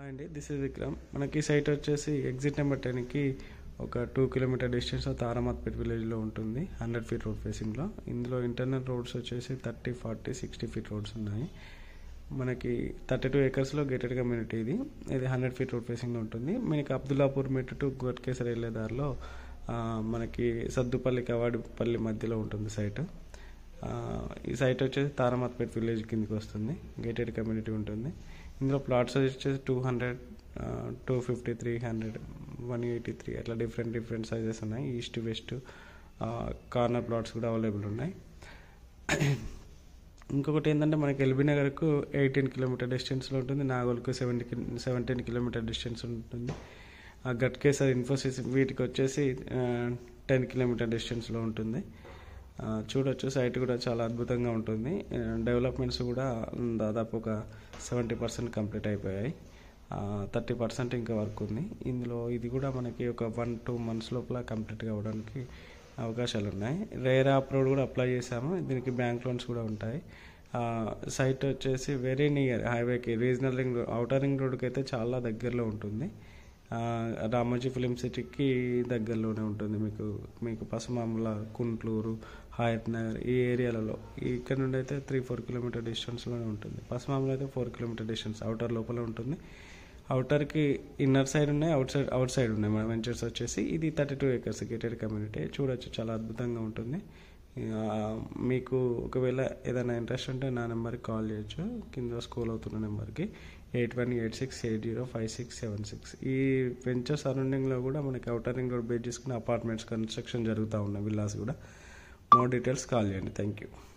hi అండి this is Vikram మనకి site వచ్చేసి ఎగ్జిట్ నెంబర్ టెన్కి ఒక టూ కిలోమీటర్ డిస్టెన్స్ తారామత్పేట్ విలేజ్లో ఉంటుంది హండ్రెడ్ ఫీట్ రోడ్ ఫేసింగ్లో ఇందులో ఇంటర్నల్ రోడ్స్ వచ్చేసి thirty forty sixty feet roads ఉన్నాయి మనకి థర్టీ టూ ఏకర్స్లో గేటెడ్ కమ్యూనిటీ ఇది ఇది హండ్రెడ్ ఫీట్ రోడ్ ఫేసింగ్లో ఉంటుంది మనకి అబ్దుల్లాపూర్ మెట్టు టు గోట్కేసర్ వెళ్ళే దారిలో ఆ, మనకి సద్దుపల్లి కవాడిపల్లి మధ్యలో ఉంటుంది సైట్ ఆ, ఈ సైట్ వచ్చేసి తారామత్పేట్ విలేజ్ కిందకి వస్తుంది గేటెడ్ కమ్యూనిటీ ఉంటుంది ఇందులో ప్లాట్స్ వచ్చేసి two hundred two fifty three hundred one eighty three అట్లా డిఫరెంట్ డిఫరెంట్ సైజెస్ ఉన్నాయి ఈస్ట్ వెస్ట్ కార్నర్ ప్లాట్స్ కూడా అవైలబుల్ ఉన్నాయి ఇంకొకటి ఏంటంటే మనకి ఎల్బీ నగర్కు ఎయిటీన్ కిలోమీటర్ డిస్టెన్స్లో ఉంటుంది నాగోల్కు సెవెంటీ సెవెంటీన్ కిలోమీటర్ డిస్టెన్స్ ఉంటుంది ఆ గట్కేసర్ ఇన్ఫోసిస్ వీటికి వచ్చేసి టెన్ కిలోమీటర్ డిస్టెన్స్లో ఉంటుంది ఆ, చూడొచ్చు సైట్ కూడా చాలా అద్భుతంగా ఉంటుంది డెవలప్మెంట్స్ కూడా దాదాపు ఒక సెవెంటీ పర్సెంట్ కంప్లీట్ అయిపోయాయి థర్టీ పర్సెంట్ ఇంకా వర్క్ ఉంది ఇందులో ఇది కూడా మనకి ఒక వన్ టూ మంత్స్ లోపల కంప్లీట్ కావడానికి అవకాశాలు ఉన్నాయి రేర్ అప్రూవ్ కూడా అప్లై చేశాము దీనికి బ్యాంక్ లోన్స్ కూడా ఉంటాయి ఆ, సైట్ వచ్చేసి వెరీ నియర్ హైవేకి regional ring road outer ring రోడ్కి అయితే చాలా దగ్గరలో ఉంటుంది ఆ, రామోజీ ఫిలిం సిటీకి దగ్గరలోనే ఉంటుంది మీకు మీకు పసమామల కుంట్లూరు హయత్ నగర్ ఈ ఏరియాలలో ఇక్కడ నుండి అయితే త్రీ ఫోర్ కిలోమీటర్ డిస్టెన్స్లోనే ఉంటుంది పసమామల అయితే ఫోర్ కిలోమీటర్ డిస్టెన్స్ అవుటర్ లోపల ఉంటుంది అవుటర్కి ఇన్నర్ సైడ్ ఉన్నాయి అవుట్ సైడ్ అవుట్ సైడ్ ఉన్నాయి మన వెంచర్స్ వచ్చేసి ఇది thirty two acres gated community చూడొచ్చు చాలా అద్భుతంగా ఉంటుంది ఆ, మీకు ఒకవేళ ఏదైనా ఇంట్రెస్ట్ ఉంటే నా నెంబర్కి కాల్ చేయొచ్చు కింద స్కూల్ అవుతున్న నెంబర్కి eight one eight six eight zero five six seven six ఈ వెంచర్ సరౌండింగ్లో కూడా మనకి అవుటర్ రింగ్ రోడ్ బేస్ చేసుకుని అపార్ట్మెంట్స్ కన్స్ట్రక్షన్ జరుగుతూ ఉన్నాయి విల్లాస్ కూడా మోర్ డీటెయిల్స్ కాల్ చేయండి థ్యాంక్ యూ